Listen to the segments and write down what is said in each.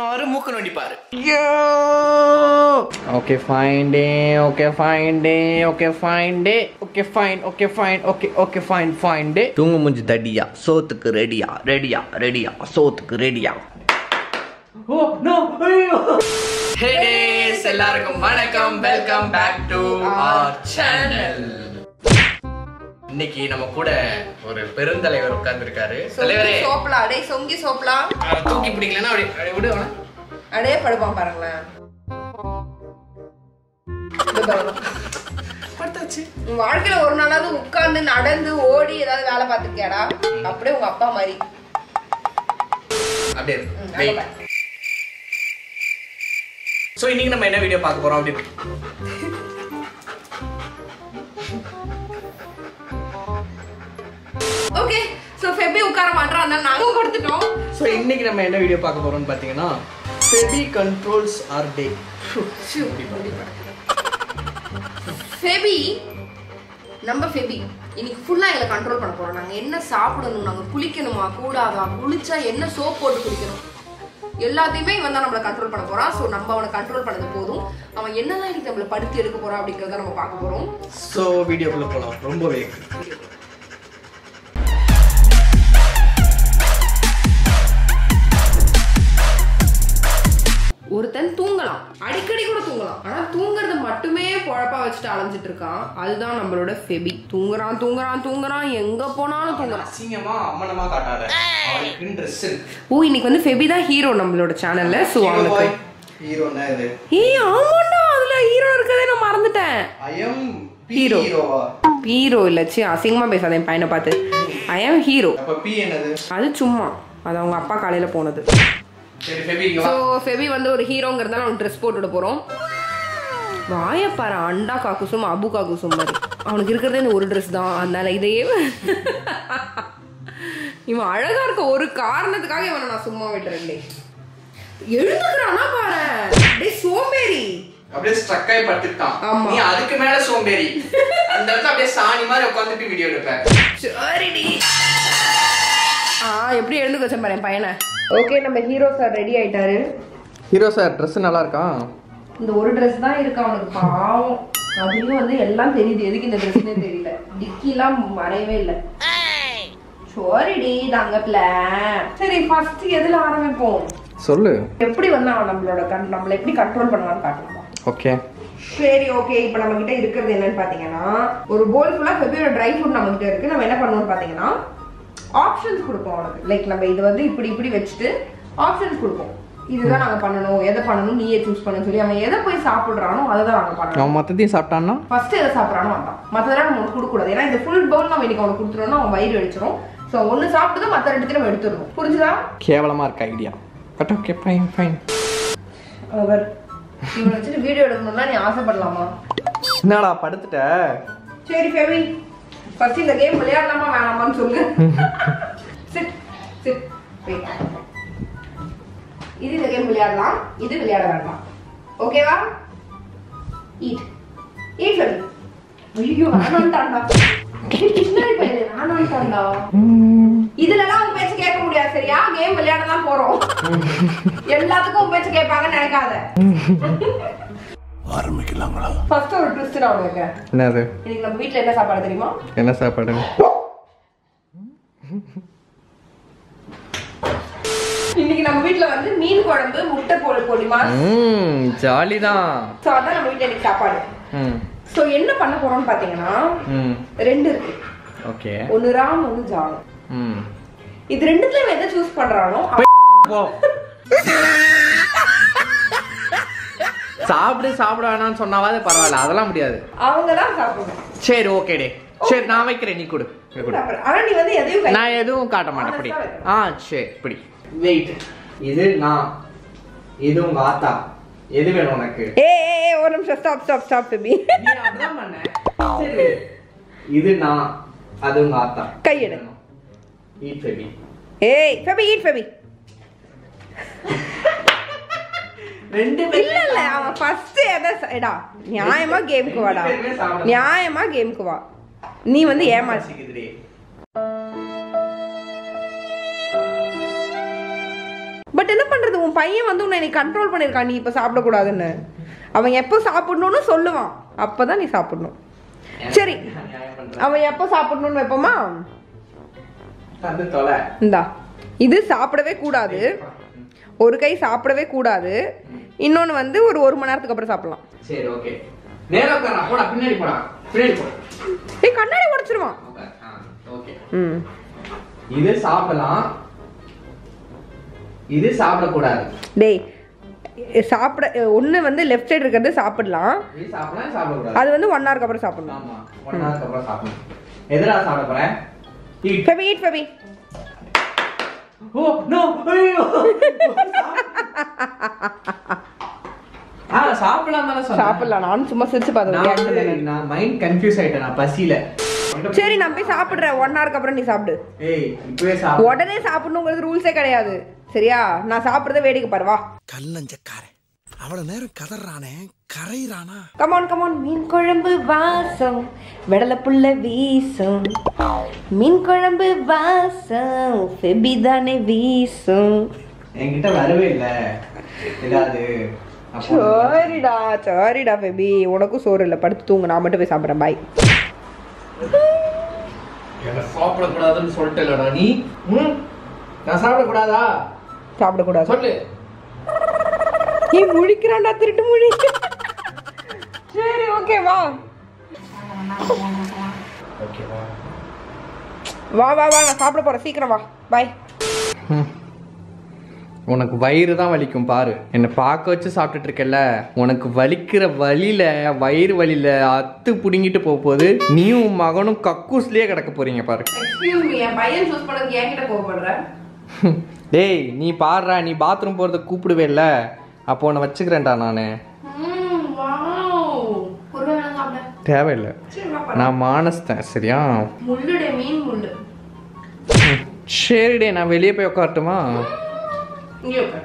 பாரு மூக்கு நோண்டிப்பாரு ஓகே ஃபைன் டே ஓகே ஃபைன் டே ஓகே ஃபைன் டே okay fine okay fine okay okay fine fine டே தூங்கு முடிஞ்சு தடியா சோத்துக்கு ரெடியா ரெடியா ரெடியா சோத்துக்கு ரெடியா ஓ நோ ஐயோ ஹே டேஸ் எல்லாருக்கும் வணக்கம் welcome back to our channel இன்னைக்கு நம்ம கூட ஒரு பெருந்தலைவர் உட்கார்ந்திருக்காரு தலைவரே சொங்கி சோப்லா டேய் சொங்கி சோப்லா அவரை தூக்கி பிடிக்கலன்னா அப்படி அப்படி விடு அவனை. அடே படுப்பான் பாருங்களேன் இது பாருங்க. படுத்தாச்சு உன் வாழ்க்கையில ஒரு நாளாவது உட்கார்ந்து நடந்து ஓடி ஏதாவது வேலை பார்த்துருக்கியாடா அப்படியே உங்க அப்பா மாதிரி அப்படியே ம், இருக்கு. அங்க Wait. பாரு. ஸோ இன்னைக்கு நம்ம என்ன வீடியோ பார்க்க போறோம் அப்படின்னு ஓகே சோ ஃபெபி உட்கார மாட்டா அதனால நாங்க கொடுத்துட்டோம் ஸோ இன்னைக்கு நம்ம என்ன வீடியோ பார்க்க போறோம்னு பார்த்தீங்கன்னா ஃபெபி கண்ட்ரோல்ஸ் ஆர் டே ஷூ. ஃபெபி நம்ம ஃபெபி இன்னைக்கு ஃபுல்லா எங்களை கண்ட்ரோல் பண்ண போறோம் நாங்க என்ன சாப்பிடணும் நாங்க குளிக்கணுமா கூடாதா குளிச்சா என்ன சோப் போட்டு குளிக்கணும் எல்லாத்தையுமே இவன் தான் நம்மளை கண்ட்ரோல் பண்ண போறான் ஸோ நம்ம அவனை கண்ட்ரோல் பண்ணது போதும் அவன் என்னெல்லாம் இன்னைக்கு நம்மளை படுத்தி எடுக்க போறான் அப்படிங்கறத நம்ம பார்க்க போறோம் ஸோ வீடியோக்குள்ள போகலாம் ரொம்பவே ஒருத்தன் தூங்கலாம் அடிக்கடி கூட தூங்கலாம் ஆனா தூங்குறத மட்டுமே பொழப்பா வச்சுட்டு அலைஞ்சிட்டு இருக்கான் அதுதான் நம்மளோட ஃபெபி தூங்குறான் தூங்குறான் தூங்குறான் எங்க போனாலும் தூங்குறான் அசிங்கமா அம்மனமா காட்டாத அவனுக்கு ட்ரெஸ் ஓ இன்னைக்கு வந்து ஃபெபி தான் ஹீரோ நம்மளோட சேனல்ல ஸோ அவனுக்கு ஹீரோனா இது ஏய் ஆமாண்டா அதுல ஹீரோ இருக்கதே நான் மறந்துட்டேன் ஐ எம் Hero. ஹீரோவா ஹீரோ இல்ல சி அசிங்கமா பேசாத என் பையனை பார்த்து ஐ ஆம் ஹீரோ அப்ப பி என்னது அது சும்மா அது அவங்க அப்பா காலையில போனது சரி ஃபெபி இங்க ஸோ வா ஃபெபி வந்து ஒரு ஹீரோங்கிறதால அவனுக்கு ட்ரெஸ் போட்டு விட போறோம் வாயப்பாரு அண்டா காக்குசும் அபு காக்குசும் மாதிரி அவனுக்கு இருக்கிறதே இந்த ஒரு ட்ரெஸ் தான் அதனால இதையே இவன் அழகா இருக்க ஒரு காரணத்துக்காக இவனை நான் சும்மா விட்டுறேன் எழுந்துக்கிறானா பாரு டேய் சோம்பேறி அப்படியே ஸ்ட்ரக் ஆகி படுத்துட்டான் ஆமா. நீ அதுக்கு மேல சோம்பேறி அந்த இடத்துல அப்படியே சாணி மாதிரி உட்காந்துட்டு வீடியோ எடுப்ப சரிடி ஆ எப்படி எழுந்து வச்சேன் பாரு என் பையனை ஓகே நம்ம ஹீரோ சார் ரெடி ஆயிட்டாரு ஹீரோ சார் ட்ரெஸ் நல்லா இருக்கா இந்த ஒரு ட்ரெஸ் தான் இருக்கு அவனுக்கு பாவம் அதுலயும் வந்து எல்லாம் தெரியுது எதுக்கு இந்த ட்ரெஸ்னே தெரியல டிக்கிலாம் மறையவே இல்லை சாரிடி தங்கப்ல சரி ஃபர்ஸ்ட் எதுல ஆரம்பிப்போம் சொல்லு எப்படி வந்து அவன் நம்மளோட கண் நம்மள எப்படி கண்ட்ரோல் பண்ணுவான்னு காட்டணும் ஓகே சரி ஓகே இப்போ நம்ம கிட்ட இருக்கிறது என்னன்னு பாத்தீங்கன்னா ஒரு போல் ஃபுல்லா ஃபெபியோட ட்ரை ஃப்ரூட் நம்ம கிட்ட இருக்கு நம்ம என்ன பண்ணுவோம்னு பாத்தீங்கன்னா ஆப்ஷன்ஸ் கொடுப்போம் அவனுக்கு லைக் நம்ம இது வந்து இப்படி இப்படி வச்சுட்டு ஆப்ஷன்ஸ் கொடுப்போம் இதுதான் நாங்க பண்ணணும் எதை பண்ணணும் நீயே சூஸ் பண்ணு சொல்லி அவன் எதை போய் சாப்பிடுறானோ அதை தான் நாங்க பண்ணணும் அவன் மொத்தத்தையும் சாப்பிட்டான்னா ஃபர்ஸ்ட் எதை சாப்பிட்றானோ அதான் மற்றதெல்லாம் நம்ம கொடுக்க கூடாது ஏன்னா இந்த ஃபுல் பவுல் நம்ம இன்னைக்கு அவனுக்கு கொடுத்துட்டோம்னா அவன் வயிறு அடிச்சிரும் ஸோ ஒன்று சாப்பிட்டு மற்ற ரெண்டுத்தையும் நம்ம எடுத்துடணும் புரிஞ்சுதா கேவலமா இருக்க idea but okay fine fine அவர் இவனை வச்சுட்டு வீடியோ எடுக்கணும்னா நீ ஆசைப்படலாமா என்னடா படுத்துட்ட சரி ஃபெவி ஃபர்ஸ்ட் இந்த கேம் விளையாடலாமா வேணாமான்னு சொல்லு சிட் சிட் இது இந்த கேம் விளையாடலாம் இது விளையாட வேண்டாம் ஓகேவா ஈட் ஈட் ஃபெவி ஐயோ வேணான்ட்டான்டா பின்னாடி பையன் வேணான்ட்டான்டா இதுலலாம் உன் பேச்சு கேட்க முடியாது சரியா கேம் விளையாட தான் போறோம் எல்லாத்துக்கும் உன் பேச்சு கேட்பாங்கன்னு நினைக்காத ஆரம்பிக்கலாங்களா ஃபர்ஸ்ட் ஒரு ட்விஸ்ட் நான் உனக்கு என்னது இன்னைக்கு நம்ம வீட்ல என்ன சாப்பாடு தெரியுமா என்ன சாப்பாடு இன்னைக்கு நம்ம வீட்ல வந்து மீன் குழம்பு முட்டை போடு பொடிமா ம் ஜாலி தான் சோ அதான் நம்ம வீட்ல இன்னைக்கு சாப்பாடு ம் சோ என்ன பண்ண போறோம்னு பாத்தீங்கன்னா ம் ரெண்டு இருக்கு ஓகே ஒன்னு ராம் ஒன்னு ஜானம் ம் இது ரெண்டுத்துல இவன் எதை சூஸ் பண்றானோ போ சாப்பிடு சாப்பிட வேணாம்னு சொன்னாவாது பரவாயில்ல அதெல்லாம் முடியாது அவங்க தான் சாப்பிடணும் சரி ஓகே டே சரி நான் வைக்கிறேன் நீ கொடு நீ கொடு ஆனா நீ வந்து எதையும் கை- நான் எதுவும் காட்ட மாட்டேன் இப்படி Honest ஆ வைக்கணும். ஆ சரி இப்படி வெயிட் இது நான் இது உங்க ஆத்தா எது வேணும் உனக்கு ஏய் ஏய், ஏய் ஒரு நிமிஷம் ஸ்டாப் ஸ்டாப் ஸ்டாப் பேபி நீ அப்படிதான் பண்ண சரி இது நான் அது உங்க ஆத்தா கை எடு. ஈட் பேபி ஏய் ஃபெபி ஈட் ஃபெபி ரெண்டு இல்ல இல்ல அவன் ஃபர்ஸ்ட் எதை ச- எடா நியாயமா கேமுக்கு வாடா ரெண்டு பேருமே சாப்பிடணும். நியாயமா கேமுக்கு வா நீ வந்து ஏமாச்சு மாசிக்குதுடி பட் என்ன பண்றது உன் பையன் வந்து உன்னை நீ கண்ட்ரோல் பண்ணியிருக்கான் நீ இப்போ சாப்பிடக்கூடாதுன்னு அவன் எப்போ சாப்பிடணும்னு சொல்லுவான் அப்பதான் நீ சாப்பிடணும் சரி அவன் எப்போ சாப்பிடணும்னு வைப்போமா வந்து தொலை இந்தா இது சாப்பிடவே கூடாது ஒரு கை சாப்பிடவே கூடாது இன்னொன்று வந்து ஒரு ஒரு மணி நேரத்துக்கு அப்புறம் சாப்பிடலாம் சரி ஓகே நேரா உட்காரா போடா பின்னாடி போடா பின்னாடி போடா ஏய் கண்ணாடி உடச்சிருவான் ஓகே ம் இது சாப்பிடலாம் இது சாப்பிடக்கூடாது டேய் சாப்பிட ஒன்று வந்து லெஃப்ட் சைடு இருக்கிறது சாப்பிடலாம் இது சாப்பிடலாம் சாப்பிடக்கூடாது அது வந்து ஒன் ஹவருக்கு அப்புறம் சாப்பிடலாம் ஆமா ஒன் ஹவருக்கு அப்புறம் சாப்பிடணும் எதிரா சாப்பிட போறேன் Eat. Febi eat Febi oh no ஐயோ ஆ சாப்பிடலாம் தானே சொன்னேன் சாப்பிடலாம் நானும் சும்மா சிரிச்சு நான் வந்து பார்த்தேன் நான் மைண்ட் கன்ஃபியூஸ் ஆயிட்டேன் நான் பசியில சரி நான் போய் சாப்பிட்றேன் ஒன் ஹவருக்கு அப்புறம் நீ சாப்பிடு ஏய் இப்பவே சாப்பிடு உடனே சாப்பிடணுங்கிறது ரூல்ஸே கிடையாது சரியா நான் சாப்பிட்றத வேடிக்கை பாரு வா கல்லஞ்சக்காரன் அவ்வளவு நேரம் கதறானே கரையிறானா கமான் கமான் மீன் குழம்பு வாசம் வெடலை புள்ள வீசும் மீன் குழம்பு வாசம் ஃபெபி தானே வீசும் என்கிட்ட வரவே இல்ல ஏதாவது அப்போ சாரிடா சாரிடா ஃபெபி உனக்கும் சோறு இல்லை படுத்து தூங்கு நான் மட்டும் போய் சாப்பிட்றேன் பாய் என்ன சாப்பிடக்கூடாதுன்னு சொல்லிட்டேலடா நீ ம் நான் சாப்பிடக்கூடாதா சாப்பிடக்கூடாது சொல்லு நீ முழிக்கிறான்டா திருட்டு முழி சரி ஓகே வா ஓகேவா வா வா வா நான் சாப்பிட போறேன் சீக்கிரம் வா பாய் உனக்கு வயிறு தான் வலிக்கும் பாரு என்னை பார்க்க வச்சு சாப்பிட்டுட்டு இருக்கல உனக்கு வலிக்கிற வலியில வயிறு வலியில அத்து புடுங்கிட்டு போக போகுது நீயும் உன் மகனும் கக்கூஸ்லயே கிடக்க போறீங்க பாரு எக்ஸ்கியூஸ் மீ என் பையன் சூஸ் பண்ணதுக்கு என்கிட்ட கோவப்படுற டேய் நீ பாடுறா நீ பாத்ரூம் போறத கூப்பிடுவே இல்ல அப்போ உன்னை வச்சுக்கிறேன்டா நானு ஒருவேளை சாப்பிட தேவையில்லை சரி வா பாரு. நான் மானஸ்தேன் சரியா முள்ளுடே மீன் முள்ளு சரிடே நான் வெளியே போய் உட்காரட்டுமா இங்கே உட்காரு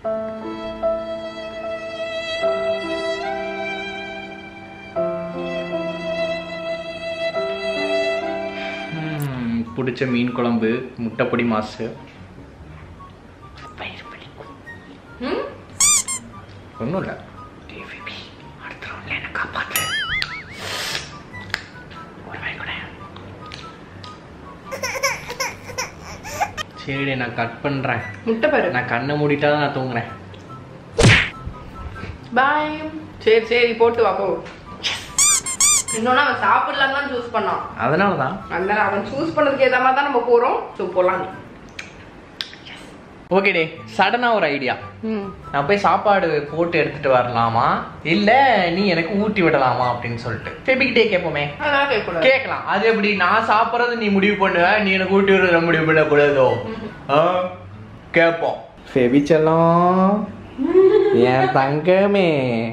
ம், பிடிச்ச மீன் குழம்பு முட்டைப்பொடி மாசு வயிறு வலிக்கும் ம் ஒன்றும் இல்லை அடுத்த ரவுண்ட்ல என்ன காப்பாற்று ஒரு வாய் கூட சரிடே நான் கட் பண்ணுறேன் முட்டை பாரு நான் கண்ணை மூடிட்டா தான் நான் தூங்குறேன் பாய் சரி சரி போட்டு வா போ இன்னொன்னு அவன் சாப்பிடலாம் தான் சூஸ் பண்ணான் அதனால தான் அதனால அவன் சூஸ் பண்ணதுக்கு ஏற்ற மாதிரி தான் நம்ம போறோம் ஸோ போலாம் ஓகேடே சடனாக ஒரு ஐடியா ம் நான் போய் சாப்பாடு போட்டு எடுத்துட்டு வரலாமா இல்ல நீ எனக்கு ஊட்டி விடலாமா அப்படின்னு சொல்லிட்டு பேபிக்கிட்டே கேட்போமே அதெல்லாம் கேட்கக்கூடாது கேட்கலாம் அது எப்படி நான் சாப்பிட்றது நீ முடிவு பண்ணுவ நீ எனக்கு ஊட்டி விடுறத முடிவு பண்ணக்கூடாதோ ஆ? கேட்போம் ஃபெபிச்செல்லாம் என் தங்கமே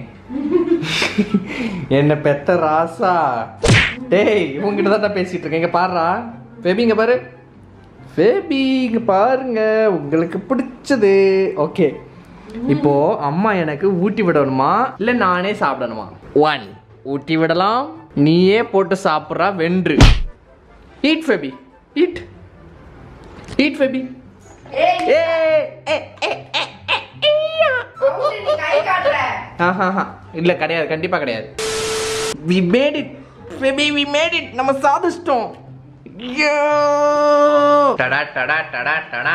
என்ன பெத்த ராசா டேய் இவங்கிட்ட தான் பேசிட்டு இருக்கேன் இங்க பாருடா பேபி இங்க பாரு பேபி இங்க பாருங்க உங்களுக்கு பிடிச்சது ஓகே இப்போ அம்மா எனக்கு ஊட்டி விடணுமா இல்ல நானே சாப்பிடணுமா ஒன் ஊட்டி விடலாம் நீயே போட்டு சாப்பிட்றா வென்று eat Febi eat eat Febi ஏய் ஏ ஏ ஏ அவுட்டு, நீ கை காட்டுற ஆஹா இல்ல கிடையாது கண்டிப்பா கிடையாது we made it baby we made it நம்ம சாதிச்சிட்டோம் ஐயோ டடா டடா டடா டடா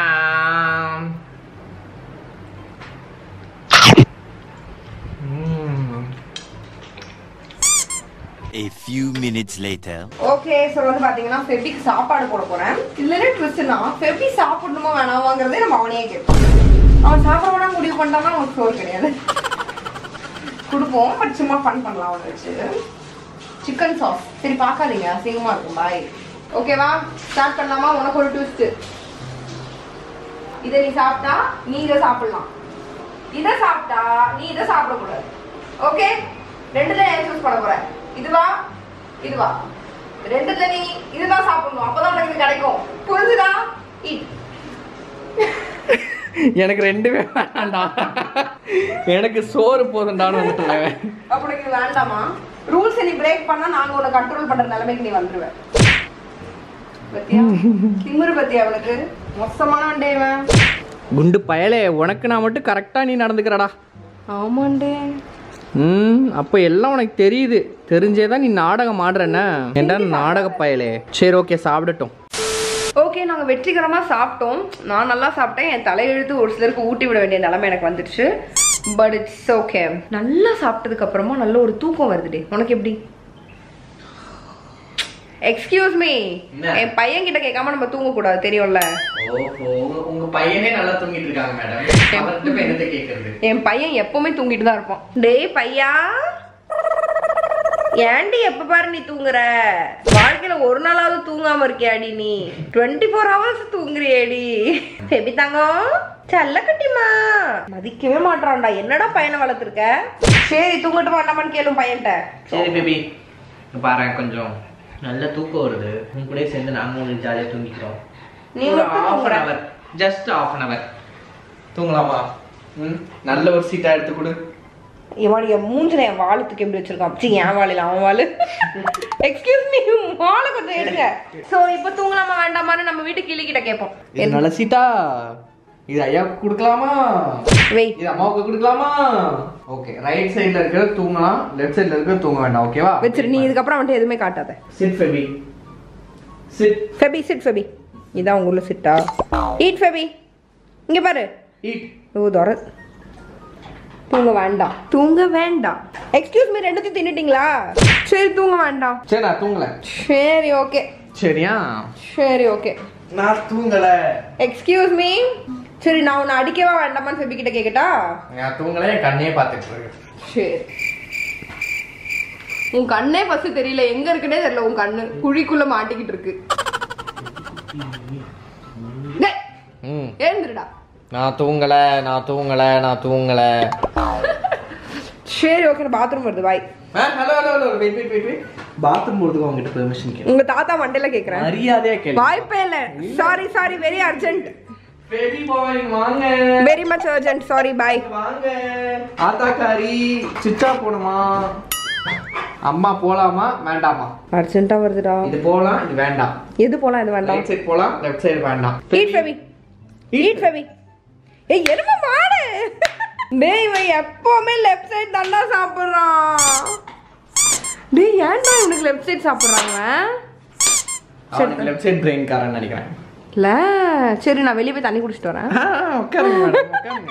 ம். A few minutes later. Okay so வந்து பாத்தீங்கன்னா ஃபெபிக்கு சாப்பாடு போட போறேன் இல்லைன்னா ட்விஸ்ட்னா ஃபெபி சாப்பிடணுமா வேணாமாங்கிறதே நம்ம அவனையே கேட்போம் அவன் சாப்பிட வேணாம் முடிவு பண்ணிட்டான்னா அவனுக்கு சோறு கிடையாது கொடுப்போம் பட் சும்மா ஃபன் பண்ணலாம் அவனை வச்சு சிக்கன் சாஸ் சரி பார்க்காதீங்க அசிங்கமா இருக்கும் பாய் ஓகேவா ஸ்டார்ட் பண்ணலாமா உனக்கு ஒரு ட்விஸ்ட் இதை நீ சாப்பிட்டா நீ இதை சாப்பிடலாம் இதை சாப்பிட்டா நீ இதை சாப்பிடக்கூடாது ஓகே ரெண்டுல ஏன் சூஸ் பண்ண போற இதுவா இதுவா ரெண்டுல நீ இதுதான் சாப்பிடணும் அப்பதான் உனக்கு இது கிடைக்கும் புரிஞ்சுதா Eat. எனக்கு ரெண்டுமே வேண்டாம்டா எனக்கு சோறு போதும்டான்னு வந்துட்டேன் அப்ப உனக்கு இது வேண்டாமா ரூல்ஸ் நீ பிரேக் பண்ணா நாங்க உன்னை கண்ட்ரோல் பண்ற நிலைமைக்கு நீ வந்துருவ பத்தியா திமிரு பத்தியா அவனுக்கு மோசமான வண்டே இவன் குண்டு பயலே உனக்கு நான் மட்டும் கரெக்டாக நீ நடந்துக்கிறடா ஆமாண்டே ம் அப்போ எல்லாம் உனக்கு தெரியுது தெரிஞ்சே தான் நீ நாடகம் ஆடுறேன்ன ஏன்டா நாடக பயலே சரி ஓகே சாப்பிடட்டும் ஓகே நாங்கள் வெற்றிகரமாக சாப்பிட்டோம் நான் நல்லா சாப்பிட்டேன் என் தலையெழுத்து ஒரு சிலருக்கு ஊட்டி விட வேண்டிய நிலைமை எனக்கு வந்துடுச்சு பட் இட்ஸ் ஓகே நல்லா சாப்பிட்டதுக்கு அப்புறமா நல்ல ஒரு தூக்கம் வருதுடே உனக்கு எப்படி எக்ஸ்கியூஸ் மீ என்ன? என் பையன் கிட்ட கேட்காம நம்ம தூங்கக்கூடாது தெரியும்ல ஓஹோ உங்க பையனே நல்லா தூங்கிட்டு இருக்காங்க மேடம் அவர்கிட்ட போய் என்னத்தை கேட்கறது என் பையன் எப்பவுமே தூங்கிட்டு தான் இருப்பான் டேய் பையா ஏன்டி எப்ப பாரு நீ தூங்குற வாழ்க்கையில ஒரு நாளாவது தூங்காம இருக்கியாடி நீ டுவெண்ட்டி ஃபோர் ஹவர்ஸ் தூங்குறியேடி எப்படி தங்கம் செல்ல குட்டிமா மதிக்கவே மாட்டான்டா என்னடா பையனை வளர்த்துருக்க சரி தூங்கட்டு வேண்டாமான்னு கேளும் பையன்ட்ட சரி பேபி பாரு கொஞ்சம் நல்ல தூக்கம் வருது உங்க கூட சேர்ந்து நாங்க மூணு ஜாலியாக தூங்கிக்கிறோம் நீ ஒரு மட்டும் half an தூங்குற. hour just half an hour தூங்கலாமா ம் நல்ல ஒரு சீட்டா எடுத்து கொடு இவன் என் மூஞ்சில என் வாழத்துக்கு எப்படி வச்சிருக்கான் சி என் வாழில அவன் வாழு எக்ஸ்கியூஸ் மீ வாழை கொஞ்சம் எடுங்க சோ இப்போ தூங்கலாமா வேண்டாமான்னு நம்ம வீட்டு கிளி கிட்ட கேட்போம் இது நல்ல சீட்டா இது ஐயாவுக்கு கொடுக்கலாமா வெயிட் இது அம்மாவுக்கு கொடுக்கலாமா ஓகே ரைட் சைடுல இருக்கிறது தூங்கலாம் லெஃப்ட் சைடுல இருக்கிறது தூங்க வேண்டாம் ஓகேவா வச்சிரு நீ இதுக்கப்புறம் அவன்கிட்ட எதுவுமே காட்டாத sit Febby sit Febby sit Febby இதான் உங்க ஊர்ல சிட்டா ஈட் ஃபெபி இங்க பாரு ஈட் ஓ தோர தூங்க வேண்டாம் தூங்க வேண்டாம் எக்ஸ்கியூஸ் மீ ரெண்டுத்தையும் தின்னுட்டீங்களா சரி தூங்க வேண்டாம் சரி நான் தூங்கல சரி ஓகே சரியா சரி ஓகே நான் தூங்கல எக்ஸ்கியூஸ் மீ சரி நான் உன்னை அடிக்கவா வேண்டாமான்னு ஃபெபி கிட்ட கேட்கட்டா நான் தூங்கல என் கண்ணையே பார்த்துட்டு இருக்கேன் சரி உன் கண்ணே ஃபர்ஸ்ட் தெரியல எங்க இருக்குன்னே தெரியல உன் கண்ணு குழிக்குள்ள மாட்டிக்கிட்டு இருக்கு டேய், ம் எழுந்துருடா நான் தூங்கல நான் தூங்கல நான் தூங்கல சரி ஓகே பாத்ரூம் வருது bye hello hello hello wait wait wait wait bathroom போறதுக்கு உங்ககிட்ட பெர்மிஷன் கேட்க உங்க தாத்தா மண்டையில கேக்குறேன் மரியாதையா கேளு வாய்ப்பே இல்ல sorry sorry very urgent baby bye வாங்க very much urgent sorry bye வாங்க ஆத்தாக்காரி சுவிட்ச் ஆஃப் போடுமா அம்மா போலாமா வேண்டாமா அர்ஜென்ட்டா வருதுடா இது போலாம் இது வேண்டாம் எது போலாம் இது வேண்டாம் ரைட் சைடு போலாம் லெஃப்ட் சைடு வேண்டாம் ஈட் ஃபெவி ஈட் ஃபெவி ஏய் எருமை மாடு டேய் இவன் எப்பவுமே லெஃப்ட் சைடு தாண்டா சாப்பிடுறான் டேய் ஏன்டா இவனுக்கு லெஃப்ட் சைடு சாப்பிடுறாங்க அவனுக்கு லெஃப்ட் சைடு பிரெயின் காரன் நினைக்கிறேன் இல்ல சரி நான் வெளியே போய் தண்ணி குடிச்சிட்டு வரேன் ஆ, உட்காருங்க மேடம்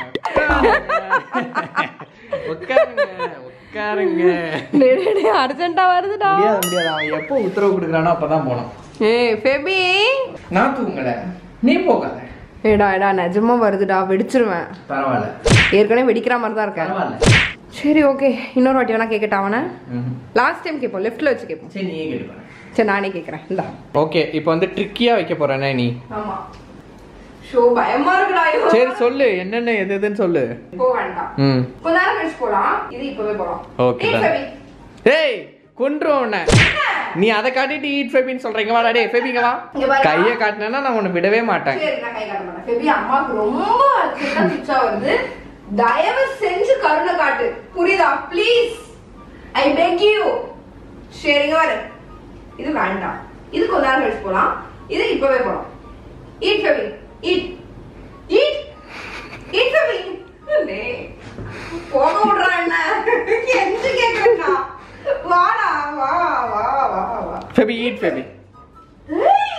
உட்காருங்க உட்காருங்க உட்காருங்க டேய் டேய், டேய் அர்ஜென்ட்டா வருதுடா முடியாது முடியாது அவன் எப்போ உத்தரவு கொடுக்குறானோ அப்பதான் போனோம் ஏய் ஃபெபி நான் தூங்கல நீ போகாத ஏடா ஏடா நிஜமா வருதுடா வெடிச்சிருவேன் பரவாயில்ல ஏற்கனவே வெடிக்கிற மாதிரி தான் இருக்கேன் பரவாயில்ல சரி ஓகே இன்னொரு வாட்டி வேணா கேட்கட்டா அவனை ம்ஹும். லாஸ்ட் டைம் கேட்போம் லெஃப்ட்ல வச்சு கேட்போம் சரி நீயே கேட்டு பாரு சரி நானே கேட்குறேன் இந்தா ஓகே இப்போ வந்து ட்ரிக்கியா வைக்க போறேனே நீ ஆமா ஷோ பயமா இருக்குடா ஐயோ. சரி சொல்லு என்னென்ன எது எதுன்னு சொல்லு போக வேண்டாம் ம் கொஞ்ச நேரம் கழிச்சு போலாம் இது இப்பவே போலாம் Okay, ஏய், done. ஃபெபி. ஏய் கொன்றுவோம் உன்னை நீ அதை காட்டிட்டு ஈட் ஃபெபின்னு சொல்றீங்க வாடா டேய் ஃபெபிங்க வா இங்க பாரு. கையை காட்டினா நான் உன்னை விடவே மாட்டேன் சரி நான் கை காட்ட மாட்டேன் ஃபெபி அம்மாவுக்கு ரொம்ப அர்ஜென்ட்டா சுச்சா வருது தயவு செஞ்சு கருணை காட்டு புரியுதா ப்ளீஸ் ஐ பெக் யூ சரிங்க வர இது வேண்டாம் இது கொஞ்ச நேரம் கழிச்சு போலாம் இது இப்பவே போலாம் eat Febi eat eat eat Febby டேய், போக விடுறா என்ன எந்த கேக்குறா வாடா வா வா வா வா ஃபெபி ஈட் ஃபெபி ஏய்.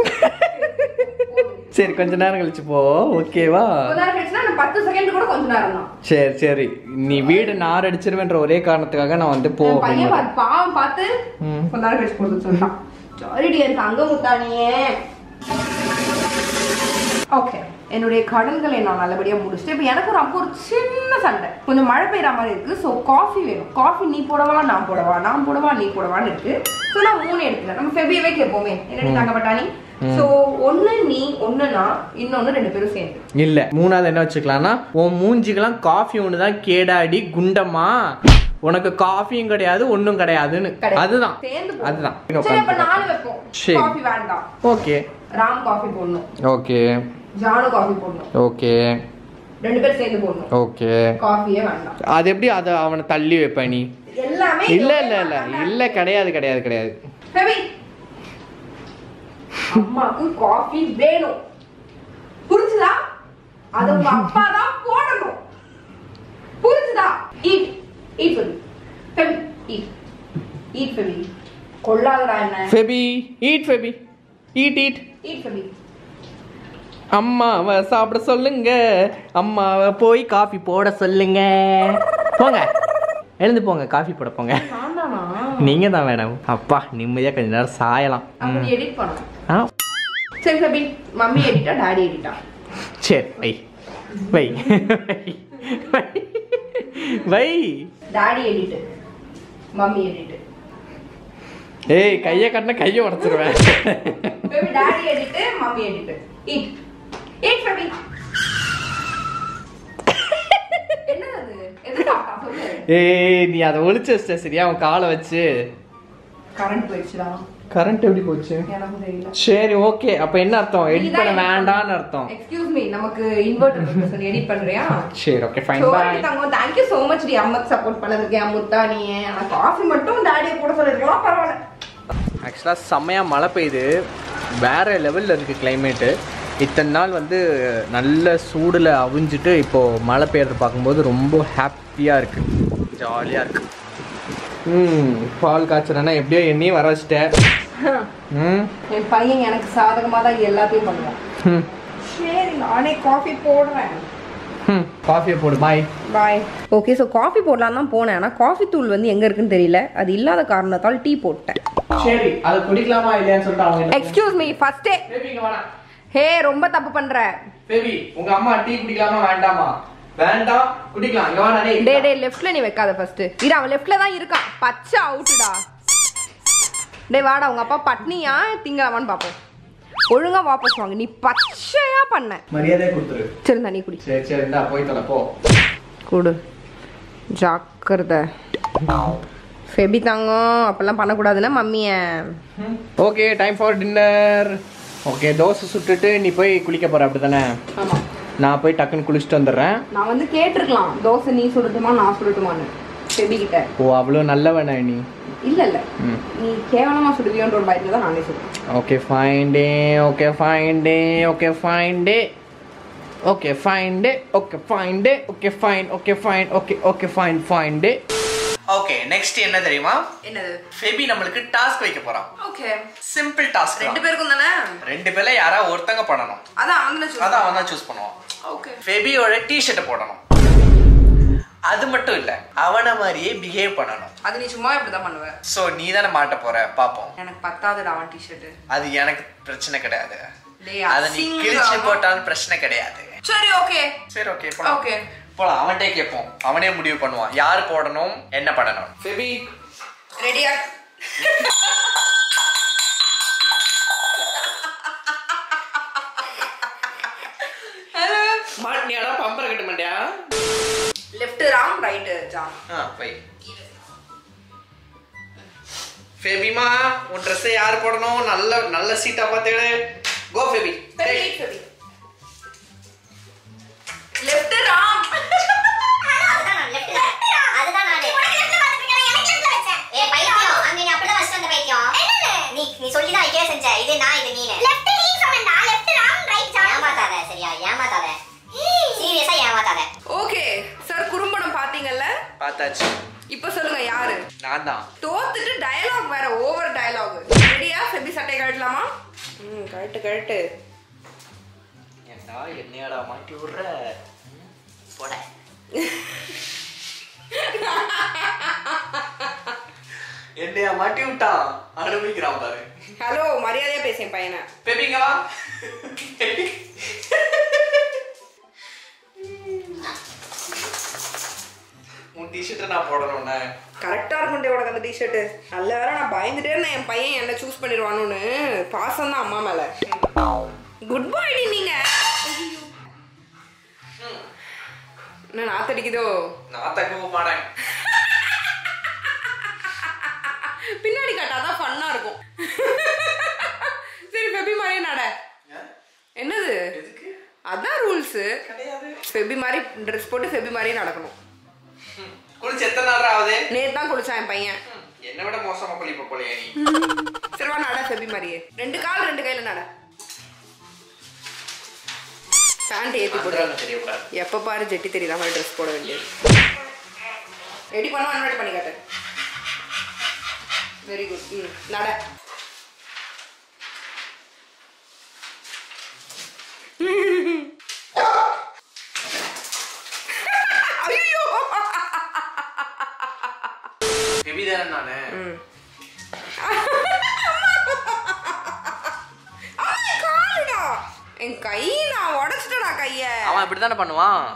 சரி கொஞ்ச நேரம் கழிச்சு போ ஓகேவா கொஞ்ச நேரம் கழிச்சுனா நான் பத்து செகண்ட் கூட கொஞ்ச நேரம் தான் சரி சரி நீ வீடு நார் அடிச்சிருவேன்ற ஒரே காரணத்துக்காக நான் வந்து போ என் பையன் அப்படின்னு பார்த்து பாவம் பார்த்து ம். கொஞ்ச நேரம் கழிச்சு போட்டு சொல்லிட்டான் சாரி டியர் தங்க முத்தானியே ஓகே என்னுடைய கடன்களை நான் நல்லபடியா முடிச்சுட்டு இப்போ எனக்கு ஒரு அப்போ ஒரு சின்ன சண்டை கொஞ்சம் மழை பெய்யுற மாதிரி இருக்கு ஸோ காஃபி வேணும் காஃபி நீ போடவா நான் போடவா நான் போடவா நீ போடவான்னு இருக்கு ஸோ நான் மூணு எடுத்துக்கிறேன் நம்ம ஃபெபியவே கேட்போமே என்னடி தங்கப்பட்டானி ஸோ ஒன்னு நீ ஒன்னு நான் இன்னொன்னு ரெண்டு பேரும் சேர்ந்து இல்ல மூணாவது என்ன வச்சுக்கலாம்னா உன் மூஞ்சிக்கெல்லாம் காஃபி ஒன்று தான் கேடாடி குண்டமா உனக்கு காஃபியும் கிடையாது ஒன்றும் கிடையாதுன்னு கிடையாது. அதுதான் சேர்ந்து போடுவோம். அதுதான் சரி அப்ப நாலு வைப்போம் சரி. காஃபி வேண்டாம் ஓகே ராம் காஃபி போடணும் ஓகே ஜானு காஃபி போடணும் ஓகே ரெண்டு பேரும் சேர்ந்து போடணும் ஓகே காஃபியே வேண்டாம் அது எப்படி அதை அவனை தள்ளி வைப்ப நீ எல்லாமே இல்ல இல்ல இல்ல இல்ல கிடையாது கிடையாது கிடையாது ஃபெபி அம்மாக்கு காஃபி வேணும் புரிஞ்சுதா அது உங்க அப்பா தான் போடணும் புரிஞ்சுதா eat eat Febby Febby eat eat Febby கொள்ளாதடா என்ன Febby eat Febi eat eat eat Febby அம்மாவை சாப்பிட சொல்லுங்க அம்மாவை போய் காஃபி போட சொல்லுங்க போங்க எழுந்து போங்க காஃபி போட போங்க நான்தானா நீங்க தான் மேடம் அப்பா நிம்மதியா கொஞ்ச நேரம் சாயலாம் அப்ப ம். நீ எடிட் பண்ணணும் ஆ சரி ஃபெபி மம்மி எடிட்டா டாடி எடிட்டா சரி வை வை வை வை டாடி எடிட் மம்மி எடிட் ஏய் கையை கட்டின கையை உடச்சிருவேன் baby daddy edit mummy edit eat eat baby என்னது அது எது சாப்பிட்டா சொல்லு ஏய் நீ அதை ஒளிச்சு வச்சிட்ட சரியா அவன் காலை வச்சு கரண்ட் போயிடுச்சுடா கரண்ட் எப்படி போச்சு எனக்கு தெரியல சரி ஓகே அப்ப என்ன அர்த்தம் எடிட் பண்ண வேண்டாம்னு அர்த்தம் எக்ஸ்கியூஸ் மீ நமக்கு இன்வெர்டர் இருக்கு சொல்லி எடிட் பண்றியா சரி ஓகே ஃபைன் சோரி பாய் தங்கம் தேங்க் யூ so much டி அம்மாக்கு சப்போர்ட் பண்ணதுக்கு என் முத்தா நீ ஆனா காஃபி மட்டும் டாடியை கூட சொல்லிருக்கலாம் பரவாயில்ல ஆக்சுவலாக செம்மையாக மழை பெய்யுது வேற லெவலில் இருக்குது கிளைமேட்டு இத்தனை நாள் வந்து நல்ல சூடில் அவிஞ்சிட்டு இப்போது மழை பெய்யறது பார்க்கும்போது ரொம்ப ஹாப்பியாக இருக்குது ஜாலியாக இருக்கு ம் பால் காய்ச்சறேன்னா எப்படியோ என்னையும் வர வச்சிட்டேன் ம் என் பையன் எனக்கு சாதகமா தான் எல்லாத்தையும் பண்ணுவான் ம் சரி நானே காஃபி போடுறேன் ம் காஃபியை போடு bye bye okay so coffee போடலாம் தான் போனேன் ஆனால் காஃபி தூள் வந்து எங்கே இருக்குன்னு தெரியல அது இல்லாத காரணத்தால் டீ போட்டேன் சரி அதை குடிக்கலாமா இல்லையான்னு சொல்லிட்டு அவங்க எக்ஸ்கியூஸ் மீ ஃபர்ஸ்டே பேபி இங்க வேணாம் ஹே ரொம்ப தப்பு பண்ற பேபி உங்க அம்மா டீ குடிக்கலாமா வேண்டாமா வேண்டாம் குடிக்கலாம் இங்க வேணா டேய். டே டே லெஃப்ட்ல நீ வைக்காத ஃபர்ஸ்ட் இரு அவன் லெஃப்ட்ல தான் இருக்கான் பச்சை அவுட்டுடா டேய் வாடா உங்க அப்பா பட்னியா திங்கலாமான்னு பாப்போம் ஒழுங்கா வாபஸ் வாங்க நீ பச்சையா பண்ண மரியாதையா கொடுத்துரு சரி தண்ணி குடி சரி சரி இந்தா போய் தொலை போ குடு ஜாக்கிரதை ஃபெபி தங்கம் அப்பெல்லாம் பண்ணக்கூடாதுன்னா மம்மிய okay time for dinner okay dosa சுட்டுட்டு நீ போய் குளிக்க போற அப்படிதானே ஆமா நான் போய் டக்குன்னு குளிச்சுட்டு வந்துடுறேன் நான் வந்து கேட்டிருக்கலாம் தோசை நீ சுடட்டுமா நான் சுடட்டுமான்னு ஃபெபி கிட்ட ஓ அவ்வளோ நல்லவனே நீ இல்ல இல்ல ம் நீ கேவலமா சுடுவியோன்ற ஒரு பயத்துல தான் நானே சுடுவேன் ஓகே ஃபைன் டே ஓகே ஃபைன் டே ஓகே ஃபைன் டே ஓகே ஃபைன் டே ஓகே ஃபைன் டே okay fine okay fine okay okay fine fine டே ஓகே நெக்ஸ்ட் என்ன தெரியுமா என்னது ஃபெபி நம்மளுக்கு டாஸ்க் வைக்க போறான் ஓகே சிம்பிள் டாஸ்க் ரெண்டு பேருக்கும் தானே ரெண்டு பேர்ல யாராவது ஒருத்தங்க பண்ணணும் அதான் அவன் அதான் அவன் தான் சூஸ் பண்ணுவான் ஓகே ஃபெபியோட டிஷர்ட்டை போடணும் அது மட்டும் இல்ல அவனை மாதிரியே பிஹேவ் பண்ணணும் அது நீ சும்மா இப்படி தான் பண்ணுவ ஸோ நீ தானே மாட்ட போற பாப்போம் எனக்கு பத்தாதுடா அவன் டிஷர்ட் அது எனக்கு பிரச்சனை கிடையாது டேய், அதை நீ அசிங்கமா. கிழிச்சு போட்டாலும் பிரச்சனை கிடையாது சரி ஓகே சரி ஓகே போலாம் ஓகே போலாம் அவன்கிட்டே கேட்போம் அவனே முடிவு பண்ணுவான் யார் போடணும் என்ன பண்ணணும் ஃபெபி ரெடியா மாட்டினியாடா பம்பரை கட்ட மாட்டியா லெஃப்ட் ராம் ரைட் ஜாம் ஆ பை ஃபெபிமா உன் ட்ரெஸ்ஸை யார் போடணும் நல்ல நல்ல சீட்டா பார்த்துடு கோ ஃபெபி லெஃப்ட் ராம் அதுதான் நான் left ல. அதுதான் நானு. ஏய், பைத்தியம். அங்க நீ அப்படிதான் வச்சுட்டு வந்த பைத்தியம். நீ நீ சொல்லிதான் வைக்கவே செஞ்ச. இது நான், இது நீனு. ஏமாத்தாத, சரியா? ஏமாத்தாத. Serious ஆ ஏமாத்தாத. ஓகே சார் குறும்படம் பாத்தீங்கல்ல பார்த்தாச்சு இப்போ சொல்லுங்க யாரு நான் தான் தோத்துட்டு டயலாக் வேற ஓவர் டயலாக் ரெடியா ஃபெபி சட்டை கழட்டலாமா ம் கழட்டு கழட்டு ஏண்டா என்னையாடா மாட்டி விடுற போட. என்னையா மாட்டி விட்டான் அனுபவிக்கிறான் பாரு ஹலோ மரியாதையா பேசேன் பையனை பெபிங்க வா உன் டிஷர்ட்டை நான் போடணும்னே கரெக்டா இருக்கும் உனக்கு அந்த டிஷர்ட் நல்ல வேற நான் பயந்துட்டே இருந்தேன் என் பையன் என்ன சூஸ் பண்ணிடுவானுன்னு பாசம் தான் அம்மா மேல குட் பாய் நீங்க ஐயையோ. என்ன நாத்தடிக்குதோ நான் தக்க மாட்டேன் பின்னாடி காட்டாதான் ஃபன்னா இருக்கும் சரி ஃபெபி மாதிரி நட என்னது எதுக்கு அதான் ரூல்ஸ் கிடையாது ஃபெபி மாதிரி ட்ரெஸ் போட்டு ஃபெபி மாதிரியே நடக்கணும் குளிச்சு எத்தனை நாள் ஆகுது நேத்து தான் குளிச்சான் என் பையன் என்னை விட மோசமா குளிப்ப போலையா நீ சரிவா நட ஃபெபி மாதிரியே ரெண்டு கால் ரெண்டு கையில நட பேண்ட் ஏற்றி போட்டு மந்திரம் தெரியக்கூடாது எப்போ பாரு ஜெட்டி தெரியுற மாதிரி ட்ரெஸ் போட வேண்டியது ரெடி பண்ணா அன்வெட் பண்ணி காட்டு வெரி குட் ம் நட ஐயோ ஹெவி தானே நானு ம் காலுடா என் கை நான் உடச்சிட்டடா கைய அவன் இப்படி தானே பண்ணுவான்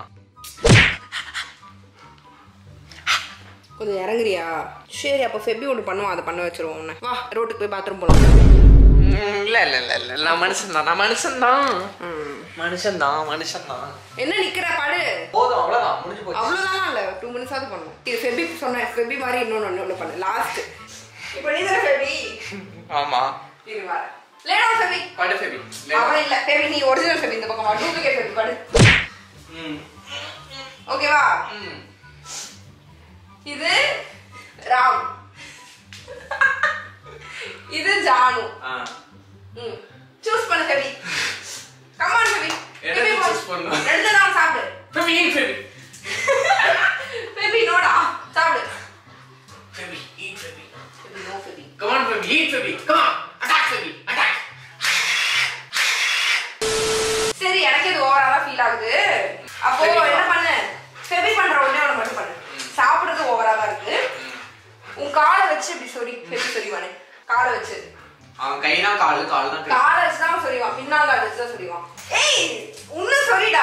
கொஞ்சம் இறங்குறியா சரி அப்போ ஃபெபி ஒன்று பண்ணுவோம் அதை பண்ண வச்சிருவோம் உன்னை வா ரோட்டுக்கு போய் பாத்ரூம் போகலாம் ம், இல்ல இல்ல இல்ல இல்ல நான் மனுஷன் தான் நான் மனுஷன் தான் மனுஷன் தான் மனுஷன் தான் என்ன நிக்கிற பாடு போதும் அவ்வளவுதான் முடிஞ்சு போச்சு அவ்வளோதான் இல்லை டூ மினிட்ஸாவது பண்ணும் இது ஃபெபி சொன்ன ஃபெபி மாதிரி இன்னொன்று ஒன்று ஒன்று பண்ணு லாஸ்ட் இப்போ நீ தானே ஃபெபி ஆமா இது வர லேடா ஃபெபி படு ஃபெபி அவன் இல்லை ஃபெபி நீ ஒரிஜினல் ஃபெபி இந்த பக்கம் டூப்ளிகேட் ஃபெபி பாடு ம் ஓகேவா ம் இது ராம் இது ஜானு ஆ ம் சூஸ் பண்ணு ஃபெபி கமான் ஃபெபி என்னது ஃபெபி choose பண்ணணும்? ரெண்டு நாள் சாப்பிடு ஃபெபி ஈட் ஃபெபி ஃபெபி நோடா சாப்பிடு Febby eat Febby Febby no Febby Come on, Febby. Eat, Febby. Come on. Attack, Febby. Attack. சரி எனக்கு இது ஓவரா தான் ஃபீல் ஆகுது அப்போ Febby என்ன வா. பண்ணு ஃபெபி பண்ற ஒண்ணே ஒன்று மட்டும் பண்ணு சாப்பிடுறது ஓவரா தான் இருக்கு உன் காலை வச்சு இப்படி சொரி ஃபெபி சொரிவானே காலை வச்சு அவன் கைனா காலு கால் தான் கை. காலை வச்சு தான் சொரிவான் பின்னால் காலை வச்சு தான் சொரிவான் ஏய் உன்னும் சொரிடா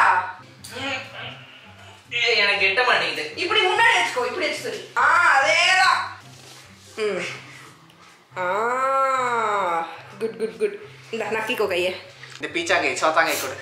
ஏய், எனக்கு எட்ட மாட்டேங்குது இப்படி முன்னாடி வச்சுக்கோ இப்படி வச்சு சொல்லி ஆ அதேதான் ம் ஆ குட் குட் குட் இந்த நக்கிக்கோ கையை இந்த பீச்சாங்கை சோத்தாங்கை கொடு